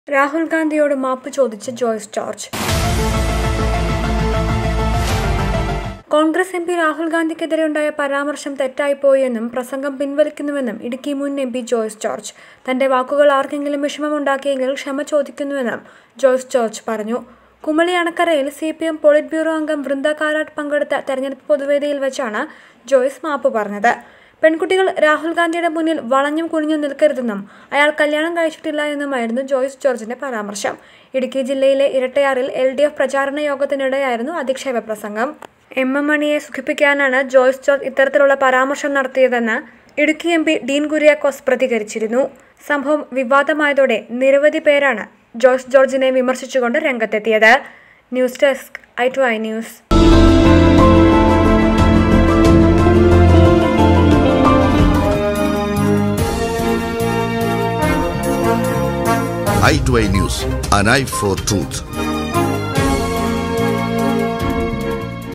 രാഹുൽ ഗാന്ധിയോട് മാപ്പ് ചോദിച്ച് ജോയ്സ് ജോർജ് കോൺഗ്രസ് എം പി രാഹുൽ ഗാന്ധിക്കെതിരെ ഉണ്ടായ പരാമർശം തെറ്റായിപ്പോയെന്നും പ്രസംഗം പിൻവലിക്കുന്നുവെന്നും ഇടുക്കി മുൻ എം പി ജോയ്സ് ജോർജ് തന്റെ വാക്കുകൾ ആർക്കെങ്കിലും വിഷമമുണ്ടാക്കിയെങ്കിൽ ക്ഷമ ചോദിക്കുന്നുവെന്നും ജോയ്സ് ജോർജ് പറഞ്ഞു കുമളി അണക്കരയിൽ C P M polit bureau അംഗം വൃന്ദ കാരാട്ട് പങ്കെടുത്ത തെരഞ്ഞെടുപ്പ് പൊതുവേദിയിൽ വെച്ചാണ് ജോയ്സ് മാപ്പ് പറഞ്ഞത് പെൺകുട്ടികൾ രാഹുൽ ഗാന്ധിയുടെ മുന്നിൽ വളഞ്ഞും കുനിഞ്ഞും നിൽക്കരുതെന്നും അയാൾ കല്യാണം കഴിച്ചിട്ടില്ല എന്നുമായിരുന്നു ജോയ്സ് ജോർജിന്റെ പരാമർശം ഇടുക്കി ജില്ലയിലെ ഇരട്ടയാറിൽ എൽ ഡി എഫ് പ്രചാരണ യോഗത്തിനിടെയായിരുന്നു അധിക്ഷേപ പ്രസംഗം എം എം മണിയെ സുഖിപ്പിക്കാനാണ് ജോയ്സ് ജോർജ് ഇത്തരത്തിലുള്ള പരാമർശം നടത്തിയതെന്ന് ഇടുക്കി എം പി ഡീൻ കുര്യാക്കോസ് പ്രതികരിച്ചിരുന്നു സംഭവം വിവാദമായതോടെ നിരവധി പേരാണ് ജോയ്സ് ജോർജിനെ വിമർശിച്ചുകൊണ്ട് രംഗത്തെത്തിയത് news desk I two I news i2i News, an eye for truth.